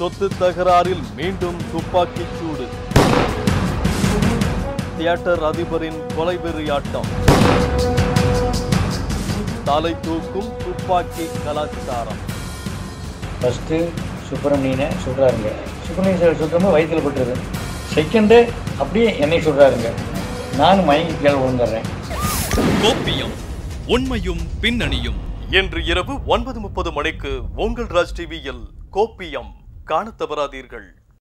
சொத்து தகராறில் மீண்டும் துப்பாக்கிச் சூடு தியேட்டர் அதிபரின் கொலைவெறியாட்டம் தலை தூக்கும் துப்பாக்கி கலாச்சாரம் ஃபஸ்ட்டு சுப்பிரமணியனை சுடுறாருங்க சுப்பிரமணியன் சார் சுத்தமாக வயிற்றில் பட்டுருது செகண்டு அப்படியே என்னை சுடுறாருங்க நான் மயங்கி கீழே விழுந்துடுறேன் கோப்பியம் உண்மையும் பின்னணியும் இன்று இரவு ஒன்பது முப்பது மணிக்கு உங்கள் ராஜ் டிவியில் கோப்பியம் காணத் தவறாதீர்கள்